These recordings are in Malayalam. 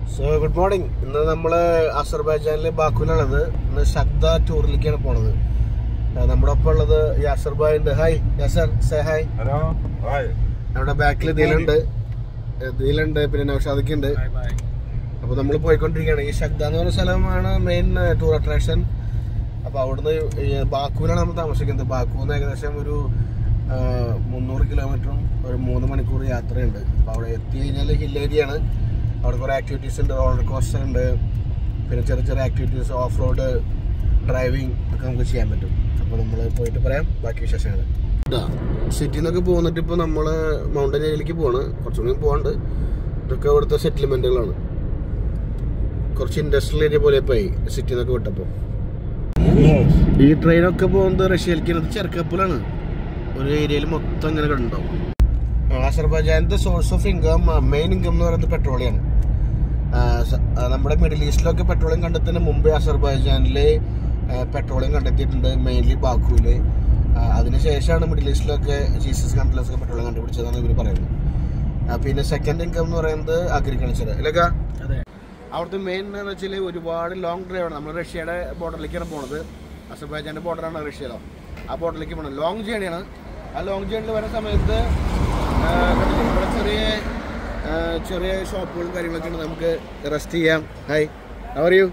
സോ ഗുഡ് മോർണിംഗ് ഇന്ന് നമ്മള് അസർബൈജാനിലെ ബാക്കുലാണത് ഇന്ന് ശബ്ദ ടൂറിലേക്കാണ് പോണത് ആ, നമ്മുടെ ഒപ്പം ഉള്ളത് യാസർ ബായ് ഉണ്ട് hi Yasar say hi Hello. Hi. നമ്മുടെ ബാക്കിൽ ദിലുണ്ട് ദിലുണ്ട് പിന്നെ നൗഷാദൊക്കെ ഉണ്ട് അപ്പൊ നമ്മൾ പോയിക്കൊണ്ടിരിക്കുകയാണ് ഈ ശബ്ദ എന്ന് പറഞ്ഞ സ്ഥലമാണ് മെയിൻ ടൂർ അട്രാക്ഷൻ അപ്പൊ അവിടുന്ന് ഈ ബാക്കുവിലാണ് നമ്മൾ താമസിക്കുന്നത് ബാക്കുന്ന് ഏകദേശം ഒരു ആ, മുന്നൂറ് കിലോമീറ്ററും ഒരു മൂന്ന് മണിക്കൂർ യാത്രയുണ്ട് അപ്പൊ അവിടെ എത്തി കഴിഞ്ഞാൽ ഹിൽ ഏരിയ ആണ് അവിടെ കുറെ ആക്ടിവിറ്റീസ് ഉണ്ട് റോളർ കോസ്റ്റർ ഉണ്ട് പിന്നെ ചെറിയ ചെറിയ ആക്ടിവിറ്റീസ് ഓഫ് റോഡ് ഡ്രൈവിംഗ് ഒക്കെ നമുക്ക് ചെയ്യാൻ പറ്റും അപ്പൊ നമ്മൾ പോയിട്ട് പറയാം ബാക്കി വിശേഷങ്ങൾ സിറ്റിയിൽ നിന്നൊക്കെ പോന്നിട്ട് ഇപ്പൊ നമ്മള് മൗണ്ടൻ ഏരിയയിലേക്ക് പോവാണ് കുറച്ചുകൂടി പോകാണ്ട് ഇതൊക്കെ ഇവിടുത്തെ സെറ്റിൽമെന്റുകളാണ് കുറച്ച് ഇൻഡസ്ട്രിയൽ ഏരിയ പോലെ പോയി സിറ്റിയിൽ നിന്നൊക്കെ വിട്ടപ്പോൾ ഈ ട്രെയിനൊക്കെ പോകുന്നത് റഷ്യയിലേക്ക് ചെറുക്കപ്പലാണ് ഒരു ഏരിയയിൽ മൊത്തം ഇങ്ങനെ കണ്ടുണ്ടാവും അസർബൈജാനിന്റെ source of income main income എന്ന് പറയുന്നത് പെട്രോളിയാണ് ആ, സ- ആ, നമ്മുടെ മിഡിൽ ഈസ്റ്റിലൊക്കെ പെട്രോളിയം കണ്ടെത്തുന്നതിന് മുമ്പേ അസർബൈജാനിൽ പെട്രോളിയം കണ്ടെത്തിയിട്ടുണ്ട് മെയിൻലി ബാക്കുവിൽ അതിനുശേഷമാണ് മിഡിൽ ഈസ്റ്റിലൊക്കെ ജീസസ് കൺട്രീസിലൊക്കെ പെട്രോളിയം കണ്ടുപിടിച്ചതാണ് ഇവർ പറയുന്നത് ആ, പിന്നെ സെക്കൻഡ് ഇൻകം എന്ന് പറയുന്നത് അഗ്രികൾച്ചർ ഇല്ലക്ക അവിടുത്തെ മെയിൻ എന്ന് വെച്ചാൽ ഒരുപാട് ലോങ് ഡ്രൈവ് ആണ് നമ്മൾ റഷ്യയുടെ ബോർഡറിലേക്കാണ് പോണത് അസർബൈജാന്റെ ബോർഡറാണ് റഷ്യയിലോ ആ ബോർഡറിലേക്ക് പോകണം ലോങ് ജേണിയാണ് ആ ലോങ് ജേണിയിൽ വരുന്ന സമയത്ത് ആ, കണ്ടില്ലേ, ഇവിടെ ചെറിയ ആ, ചെറിയ ഷോപ്പുകളും കാര്യങ്ങളൊക്കെ ഉണ്ട് നമുക്ക് റെസ്റ്റ് ചെയ്യാം hi how are you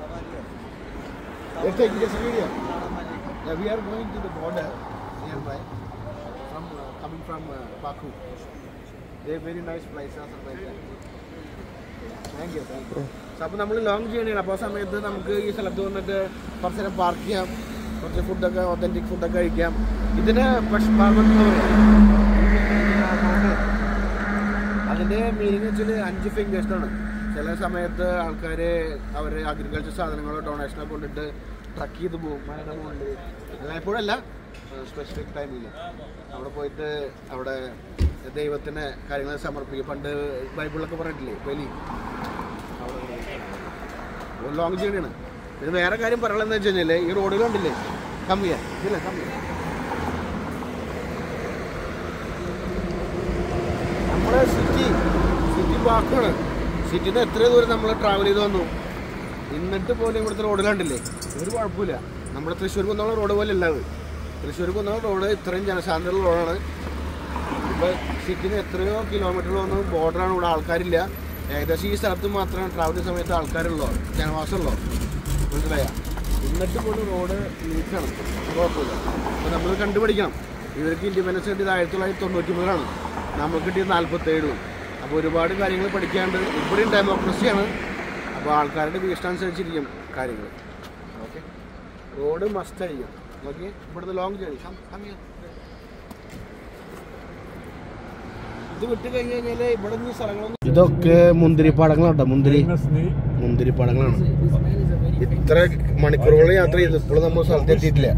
We are going to the border nearby from uh, coming from uh, Baku. A very nice place, Azerbaijan. Thank you thank you അപ്പോൾ നമ്മൾ ലോങ് ജേണിയാണ് അപ്പോൾ ആ സമയത്ത് നമുക്ക് ഈ സ്ഥലത്ത് വന്നിട്ട് കുറച്ച് നേരം പാർക്ക് ചെയ്യാം കുറച്ച് ഫുഡൊക്കെ ഒത്തൻറ്റിക് ഫുഡൊക്കെ കഴിക്കാം ഇതിന് പഷ്പാർമൻ എന്ന് പറയും അതിൻ്റെ മീനിങ് വെച്ചാൽ അഞ്ച് ഫിംഗേഴ്സാണ് ചില സമയത്ത് ആൾക്കാർ അവർ അഗ്രികൾച്ചർ സാധനങ്ങളോ ഡൊണേഷനോ കൊണ്ടിട്ട് ട്രക്ക് ചെയ്ത് പോകും മലയുടെ മുകളിൽ എല്ലായ്പ്പോഴല്ല സ്പെസിഫിക് ടൈമിൽ അവിടെ പോയിട്ട് അവിടെ ദൈവത്തിന് കാര്യങ്ങൾ സമർപ്പിക്കും പണ്ട് ബൈബിളൊക്കെ പറഞ്ഞിട്ടില്ലേ ബലി ഒരു ലോങ് ജേണിയാണ് ഇത് വേറെ കാര്യം പറയാനുള്ളതെന്ന് വെച്ച് കഴിഞ്ഞാൽ ഈ റോഡുകൾ കണ്ടില്ലേ കമ്മിയാ ഇതില്ലേ കമ്മിയാ നമ്മുടെ സിറ്റി സിറ്റി ബാക്കാണ് സിറ്റിന്ന് എത്ര ദൂരം നമ്മൾ ട്രാവൽ ചെയ്ത് വന്നു എന്നിട്ട് പോലും ഇവിടുത്തെ റോഡ് കണ്ടില്ലേ ഒരു കുഴപ്പമില്ല നമ്മുടെ തൃശ്ശൂർ കുന്നുള്ള റോഡ് പോലെ അല്ല അത് തൃശ്ശൂർ കുന്നുള്ള റോഡ് ഇത്രയും ജനസാന്ദ്രത റോഡാണ് ഇപ്പോൾ സിറ്റിന്ന് എത്രയോ കിലോമീറ്റർ വന്ന് ബോർഡറാണ് ഇവിടെ ആൾക്കാരില്ല ഏകദേശം ഈ സ്ഥലത്ത് മാത്രമാണ് ട്രാവൽ ചെയ്യുന്ന സമയത്ത് ആൾക്കാരുള്ളൂ ജനവാസമുള്ളൂ മനസ്സിലായ എന്നിട്ട് പോലും റോഡ് നീക്കാണ് കുഴപ്പമില്ല അപ്പോൾ നമ്മൾ കണ്ടുപിടിക്കണം ഇവർക്ക് ഇൻഡിപെൻഡൻസ് കിട്ടിയത് ആയിരത്തി തൊള്ളായിരത്തി തൊണ്ണൂറ്റി മൂന്നിലാണ് നമുക്ക് കിട്ടിയത് നാൽപ്പത്തേഴിലും അപ്പോൾ ഒരുപാട് കാര്യങ്ങൾ പഠിക്കാണ്ട് ഇവിടെയും ഡെമോക്രസിയാണ് അപ്പോൾ ആൾക്കാരുടെ വീഷ്ടനുസരിച്ചിരിക്കും കാര്യങ്ങൾ ഓക്കെ റോഡ് മസ്റ്റ് ആയിരിക്കും ഓക്കെ ഇവിടുത്തെ ലോങ് ജേണി ഇത് വിട്ട് കഴിഞ്ഞ് കഴിഞ്ഞാൽ ഇവിടെ ഈ സ്ഥലങ്ങളൊന്നും ഇതൊക്കെ മുന്തിരിപ്പാടങ്ങളുണ്ടോ മുന്തിരി മുന്തിരിപ്പാടങ്ങളാണ് ഇത്ര മണിക്കൂറുകൾ യാത്ര ചെയ്തു ഇപ്പോഴും നമ്മൾ സ്ഥലത്ത് എത്തിയിട്ടില്ല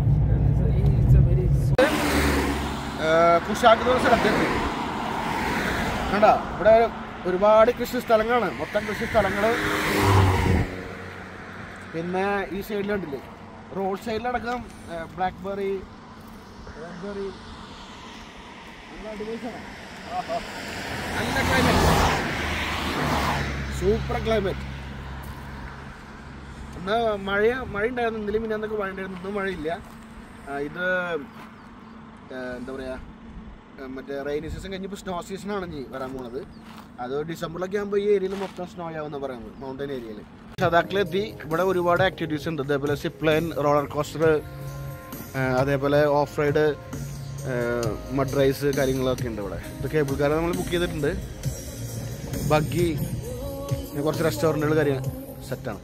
കുഷാക്ക് എന്ന സ്ഥലത്തെത്തി കണ്ടോ ഇവിടെ ഒരുപാട് കൃഷി സ്ഥലങ്ങളാണ് മൊത്തം കൃഷി സ്ഥലങ്ങൾ പിന്നെ ഈ സൈഡിൽ കണ്ടില്ലേ റോഡ് സൈഡിലടക്കം ബ്ലാക്ക് ബെറി റെഡ് ബെറി നല്ല അടിപൊളി സ്ഥലം ആഹാ. നല്ല ക്ലൈമറ്റ് സൂപ്പർ ക്ലൈമറ്റ് എന്നാ മഴ മഴ ഉണ്ടായിരുന്നു ഇന്നലെ മിന്നാന്നൊക്കെ മഴ ഉണ്ടായിരുന്നു ഇന്നും മഴയില്ല ആ, ഇത് ആ, എന്താ പറയാ ആ, മറ്റേ റെയിനി സീസൺ കഴിഞ്ഞപ്പോൾ സ്നോ സീസൺ ആണ് ഇനി വരാൻ പോണത് അത് ഡിസംബറിലൊക്കെ ആകുമ്പോൾ ഈ ഏരിയയിൽ മൊത്തം സ്നോ ആവുമെന്ന് പറയുന്നത് മൗണ്ടൻ ഏരിയയിൽ സദാക്കിലെത്തി ഇവിടെ ഒരുപാട് ആക്ടിവിറ്റീസ് ഉണ്ട് അതേപോലെ സിപ്പ് ലൈൻ റോളർ കോസ്റ്റർ അതേപോലെ ഓഫ് റൈഡ് മഡ് റൈസ് കാര്യങ്ങളൊക്കെ ഉണ്ട് ഇവിടെ ഇത് കേബിൾ കാർ നമ്മൾ ബുക്ക് ചെയ്തിട്ടുണ്ട് ബഗ്ഗി പിന്നെ കുറച്ച് റെസ്റ്റോറൻറ്റുകൾ കാര്യം സെറ്റാണ്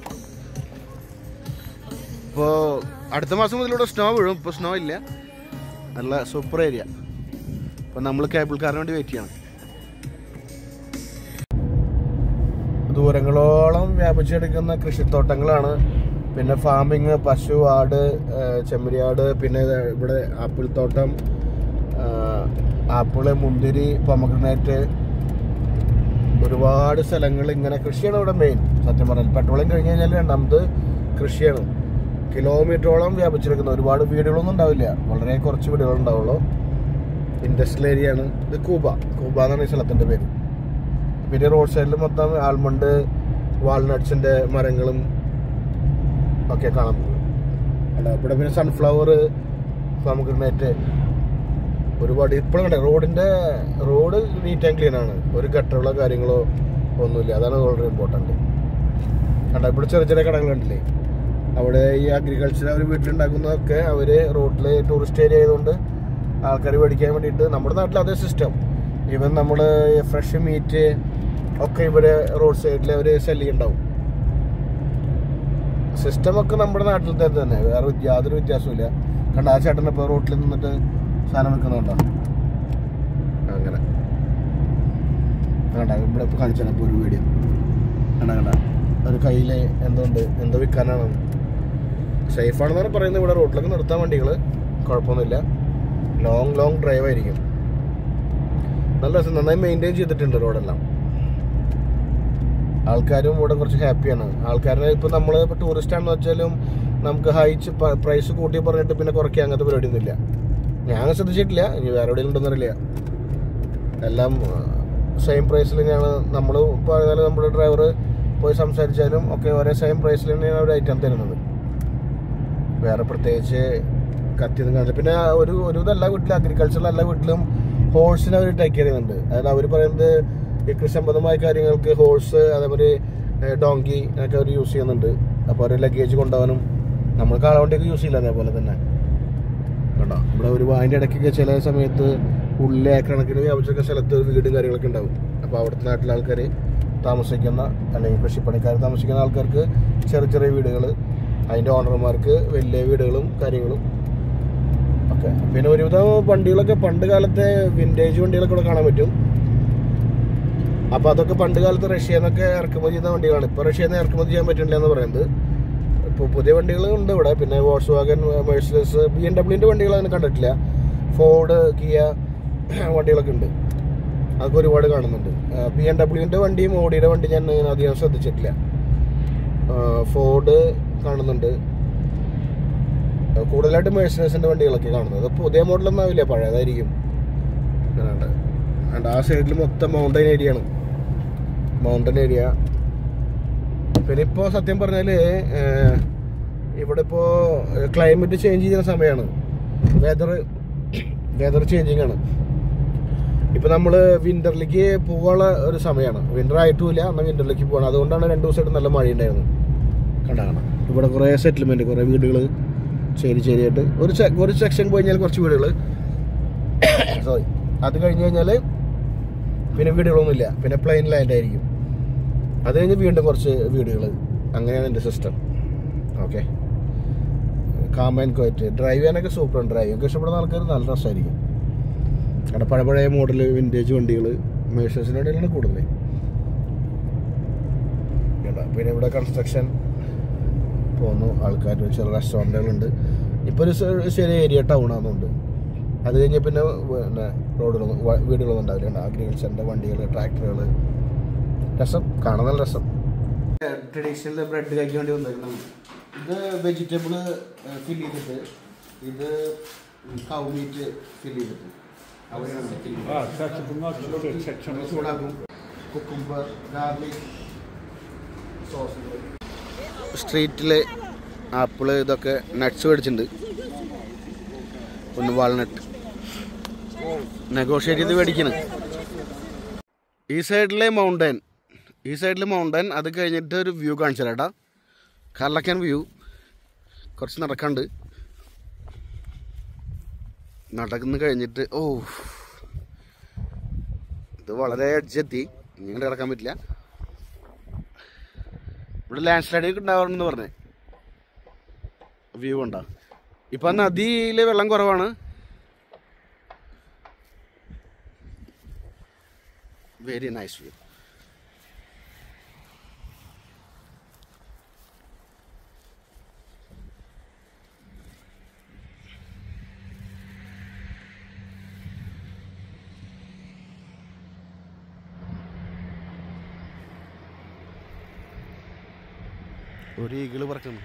ഇപ്പോൾ അടുത്ത മാസം മുതൽ ഇവിടെ സ്നോ വീഴും ഇപ്പോൾ സ്നോ ഇല്ല നല്ല സൂപ്പർ ഏരിയ അപ്പോൾ നമ്മൾ കേബിൾ കാറിന് വേണ്ടി വെയിറ്റ് ചെയ്യണം ദൂരങ്ങളോളം വ്യാപിച്ചെടുക്കുന്ന കൃഷിത്തോട്ടങ്ങളാണ് പിന്നെ ഫാമിങ് പശു ആട് ആ, ചെമ്മരിയാട് പിന്നെ ഇത് ഇവിടെ ആപ്പിൾ തോട്ടം ആ, ആപ്പിള് മുന്തിരി പൊമഗ്രനേറ്റ് ഒരുപാട് സ്ഥലങ്ങൾ ഇങ്ങനെ കൃഷിയാണ് ഇവിടെ മെയിൻ സത്യം പറഞ്ഞാൽ പെട്രോളിയം കഴിഞ്ഞ് കഴിഞ്ഞാൽ രണ്ടാമത് കൃഷിയാണ് കിലോമീറ്ററോളം വ്യാപിച്ചെടുക്കുന്ന ഒരുപാട് വീടുകളൊന്നും ഉണ്ടാവില്ല വളരെ കുറച്ച് വീടുകൾ ഉണ്ടാവുള്ളൂ ഇൻഡസ്ട്രിയൽ ഏരിയ ആണ് ഇത് കൂബ കൂബ എന്നാണ് ഈ സ്ഥലത്തിന്റെ പേര് പിന്നെ റോഡ് സൈഡിൽ മൊത്തം ആൽമണ്ട് വാൾനട്ട്സിന്റെ മരങ്ങളും ഒക്കെ കാണാൻ പോകും അല്ല ഇവിടെ പിന്നെ സൺഫ്ലവർ ഫാമഗ്രനേറ്റ് ഒരുപാട് ഇപ്പോഴും കണ്ടേ റോഡിന്റെ റോഡ് നീറ്റ് ആൻഡ് ക്ലീൻ ആണ് ഒരു ഗട്ടറുകളോ കാര്യങ്ങളോ ഒന്നുമില്ല അതാണ് വളരെ ഇമ്പോർട്ടന്റ് കണ്ട ഇവിടെ ചെറിയ ചെറിയ കടകൾ കണ്ടില്ലേ അവിടെ ഈ അഗ്രികൾച്ചർ അവർ വീട്ടിലുണ്ടാക്കുന്നതൊക്കെ അവര് റോഡിൽ ടൂറിസ്റ്റ് ഏരിയ ആയതുകൊണ്ട് ആൾക്കാർ മേടിക്കാൻ വേണ്ടിയിട്ട് നമ്മുടെ നാട്ടിൽ അതേ സിസ്റ്റം ഈവൻ നമ്മൾ ഫ്രഷ് മീറ്റ് ഒക്കെ ഇവിടെ റോഡ് സൈഡിൽ അവർ സെല് ചെയ്യുന്നുണ്ടാവും സിസ്റ്റം ഒക്കെ നമ്മുടെ നാട്ടിൽ തന്നെ തന്നെ വേറെ വ്യത്യ- യാതൊരു വ്യത്യാസമില്ല കണ്ട ആ ചേട്ടൻ ഇപ്പോൾ റോട്ടിൽ നിന്നിട്ട് സാധനം വെക്കുന്നുണ്ടോ അങ്ങനെ കണ്ട ഇവിടെ ഇപ്പോൾ കാണിച്ചാണ് ഇപ്പോൾ ഒരു വീഡിയോ കണ്ട കണ്ട ഒരു കയ്യിൽ എന്തുണ്ട് എന്തോ വിൽക്കാനാണ് സേഫ് ആണെന്നാണ് പറയുന്നത് ഇവിടെ റോട്ടിലൊക്കെ നിർത്താൻ വണ്ടികൾ കുഴപ്പമൊന്നുമില്ല ലോങ് ലോങ് ഡ്രൈവ് ആയിരിക്കും നല്ല രസം നന്നായി മെയിൻറ്റെയിൻ ചെയ്തിട്ടുണ്ട് റോഡെല്ലാം ആൾക്കാരും ഇവിടെ കുറച്ച് ഹാപ്പിയാണ് ആൾക്കാരെ ഇപ്പൊ നമ്മള് ഇപ്പൊ ടൂറിസ്റ്റ് ആണെന്ന് വെച്ചാലും നമുക്ക് ഹൈച്ച് പ്രൈസ് കൂട്ടി പറഞ്ഞിട്ട് പിന്നെ കുറയ്ക്കുക അങ്ങനത്തെ പരിപാടി ഒന്നുമില്ല ഞാൻ ശ്രദ്ധിച്ചിട്ടില്ല ഇനി വേറെ എവിടെയും ഉണ്ടെന്നറിയില്ല എല്ലാം സെയിം പ്രൈസിൽ ഞാൻ നമ്മൾ പറഞ്ഞാൽ നമ്മുടെ ഡ്രൈവർ പോയി സംസാരിച്ചാലും ഒക്കെ ഒരേ സെയിം പ്രൈസിൽ തന്നെയാണ് അവർ ഐറ്റം തരുന്നത് വേറെ പ്രത്യേകിച്ച് കത്തിയൊന്നും കാണില്ല പിന്നെ ഒരു ഒരുവിധം എല്ലാ വീട്ടിലും അഗ്രികൾച്ചറിൽ എല്ലാ വീട്ടിലും ഹോഴ്സിനെ അവർ ടേക്ക് ചെയ്യുന്നുണ്ട് അതായത് അവർ പറയുന്നത് ഈ കൃഷിസംബന്ധമായ കാര്യങ്ങൾക്ക് ഹോഴ്സ് അതേപോലെ ഡോങ്കി ഒക്കെ അവർ യൂസ് ചെയ്യുന്നുണ്ട് അപ്പോൾ അവർ ലഗേജ് കൊണ്ടുപോകാനും നമ്മൾ കാളവണ്ടിയൊക്കെ യൂസ് ചെയ്യില്ല അതേപോലെ തന്നെ കണ്ടോ ഇവിടെ ഒരു അതിൻ്റെ ഇടയ്ക്കൊക്കെ ചില സമയത്ത് ഉള്ളിൽ ഏക്കണക്കിന് വ്യാപിച്ചൊക്കെ സ്ഥലത്ത് വീടും കാര്യങ്ങളൊക്കെ ഉണ്ടാവും അപ്പോൾ അവിടുത്തെ നാട്ടിലെ ആൾക്കാർ താമസിക്കുന്ന അല്ലെങ്കിൽ കൃഷിപ്പണിക്കാർ താമസിക്കുന്ന ആൾക്കാർക്ക് ചെറിയ ചെറിയ വീടുകൾ അതിൻ്റെ ഓണർമാർക്ക് വലിയ വീടുകളും കാര്യങ്ങളും ഒക്കെ പിന്നെ ഒരുവിധം വണ്ടികളൊക്കെ പണ്ട് കാലത്തെ വിൻറ്റേജ് വണ്ടികളൊക്കെ ഇവിടെ കാണാൻ പറ്റും അപ്പോൾ അതൊക്കെ പണ്ട് കാലത്ത് റഷ്യയിൽ നിന്നൊക്കെ ഇറക്കുമതി ചെയ്യുന്ന വണ്ടികളാണ് ഇപ്പോൾ റഷ്യയിൽ നിന്ന് ഇറക്കുമതി ചെയ്യാൻ പറ്റില്ല എന്ന് പറയുന്നത് ഇപ്പോൾ പുതിയ വണ്ടികൾ ഉണ്ട് ഇവിടെ പിന്നെ Volkswagen Mercedes B M ഡബ്ല്യൂൻ്റെ വണ്ടികൾ അങ്ങനെ കണ്ടിട്ടില്ല ഫോർഡ് കിയ വണ്ടികളൊക്കെ ഉണ്ട് അതൊക്കെ ഒരുപാട് കാണുന്നുണ്ട് ബി എം ഡബ്ല്യൂൻ്റെ വണ്ടിയും ഓഡിയുടെ വണ്ടി ഞാൻ അങ്ങനെ അധികം ശ്രദ്ധിച്ചിട്ടില്ല ആ, ഫോർഡ് കാണുന്നുണ്ട് ആ, കൂടുതലായിട്ട് മേഴ്സസിൻ്റെ വണ്ടികളൊക്കെ കാണുന്നത് അത് പുതിയ മോഡലൊന്നും ആവില്ല പഴയതായിരിക്കും അങ്ങനെയുണ്ട് ആണ്ട് ആ സൈഡിൽ മൊത്തം മൗണ്ടൻ ഏരിയ ആണ് മൗണ്ടൻ ഏരിയ പിന്നെ ഇപ്പോൾ സത്യം പറഞ്ഞാൽ ഇവിടെ ഇപ്പോൾ ക്ലൈമറ്റ് ചേഞ്ച് ചെയ്യുന്ന സമയമാണ് വെതർ വെതർ ചേഞ്ചിങ് ആണ് ഇപ്പം നമ്മൾ വിൻ്ററിലേക്ക് പോകാനുള്ള ഒരു സമയമാണ് വിൻ്റർ ആയിട്ടുമില്ല എന്നാൽ വിൻ്ററിലേക്ക് പോകണം അതുകൊണ്ടാണ് രണ്ട് ദിവസമായിട്ട് നല്ല മഴയുണ്ടായിരുന്നു കണ്ട കാണാം ഇവിടെ കുറേ സെറ്റിൽമെൻറ്റ് കുറേ വീടുകൾ ചേരി ചേരിയായിട്ട് ഒരു സെ- ഒരു സെക്ഷൻ പോയി കഴിഞ്ഞാൽ കുറച്ച് വീടുകൾ സോറി അത് കഴിഞ്ഞ് കഴിഞ്ഞാൽ പിന്നെ വീടുകളൊന്നുമില്ല പിന്നെ പ്ലെയിൻ ലാൻഡ് ആയിരിക്കും അത് കഴിഞ്ഞ് വീണ്ടും കുറച്ച് വീടുകൾ അങ്ങനെയാണ് എൻ്റെ system okay calm and quiet drive ചെയ്യാനൊക്കെ സൂപ്പറാണ് ഡ്രൈവ് ഒക്കെ ഇഷ്ടപ്പെടുന്ന ആൾക്കാർ നല്ല രസമായിരിക്കും അവിടെ പഴയ പഴയ മോഡൽ വിൻറ്റേജ് വണ്ടികൾ മേഴ്സസിൻ്റെ വണ്ടികളാണ് കൂടുതൽ കേട്ടോ. പിന്നെ ഇവിടെ കൺസ്ട്രക്ഷൻ പോകുന്നു ആൾക്കാർ ചില റെസ്റ്റോറൻറ്റുകളുണ്ട് ഇപ്പോൾ ഒരു സെ- ചെറിയ ഏരിയ ടൗൺ ആണെന്നുണ്ട് അത് കഴിഞ്ഞ് പിന്നെ പിന്നെ റോഡുകളൊന്നും വ- വീടുകളൊന്നും ഉണ്ടാവില്ല അഗ്രികൾച്ചറിൻ്റെ വണ്ടികൾ ട്രാക്ടറുകൾ രസം കാണാൻ നല്ല രസം ട്രഡീഷണൽ ബ്രെഡ് കഴിക്കാൻ വേണ്ടി വന്നേക്കണം ഇത് വെജിറ്റബിൾ ഫിൽ ചെയ്തിട്ട് ഇത് കൗ മീറ്റ് ഫിൽ ചെയ്തിട്ട് അവിടെയാണ് fill ചെയ്യുന്നത്. Ah, that's a not good section. നമ്മൾ ചൂടാക്കും കുക്കുംബർ ഗാർലിക് സോസ് സ്ട്രീറ്റിലെ ആപ്പിള് ഇതൊക്കെ നട്ട്സ് മേടിച്ചിട്ടുണ്ട് ഒന്ന് വാൾനട്ട് നെഗോഷിയേറ്റ് ചെയ്ത് മേടിക്കണം ഈ സൈഡിലെ മൗണ്ടൻ ഈ സൈഡിലെ മൗണ്ടൻ അത് കഴിഞ്ഞിട്ട് ഒരു വ്യൂ കാണിച്ചു തരാട്ടാ കർലക്കൻ വ്യൂ കുറച്ച് നടക്കാണ്ട് നടക്കുന്നു കഴിഞ്ഞിട്ട് ഓ ഇത് വളരെ അഡ്ജെത്തി ഇങ്ങനെ കിടക്കാൻ പറ്റില്ല ഇവിടെ ലാൻഡ് സ്ലൈഡിങ് ഉണ്ടാവാറുണ്ടെന്ന് പറഞ്ഞേ വ്യൂ ഉണ്ടോ ഇപ്പൊ നദിയില് വെള്ളം കുറവാണ് വെരി നൈസ് വ്യൂ ഒരു ഈഗിള് പറക്കുന്നു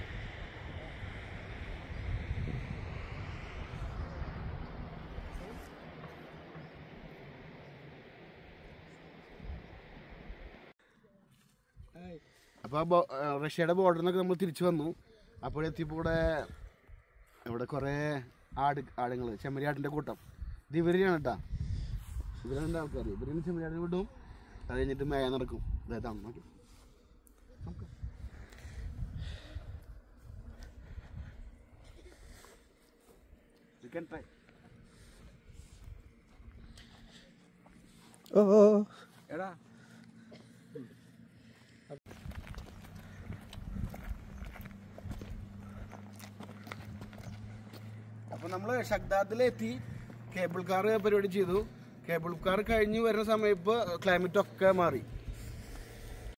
അപ്പോൾ റഷ്യയുടെ ബോർഡറിൽ നിന്നൊക്കെ നമ്മൾ തിരിച്ചു വന്നു അപ്പോഴെത്തിയപ്പോൾ ഇവിടെ ഇവിടെ കുറേ ആട് ആടുങ്ങൾ ചെമ്മരിയാട്ടിൻ്റെ കൂട്ടം ഇത് ഇവരെയാണ് കേട്ടാ ഇവരാണ് എൻ്റെ ആൾക്കാർ ഇവരാണ് ചെമ്മരിയാട്ടിന് വിടും അത് കഴിഞ്ഞിട്ട് മേയ നടക്കും അതായത് നോക്കി നമുക്ക് You can try. ഓ ഓ എടാ അപ്പൊ നമ്മള് ഷഗ്ദാദിലെത്തി കേബിൾ കാർ പരിപാടി ചെയ്തു കേബിൾ കാർ കഴിഞ്ഞ് വരുന്ന സമയം ഇപ്പൊ ക്ലൈമറ്റ് ഒക്കെ മാറി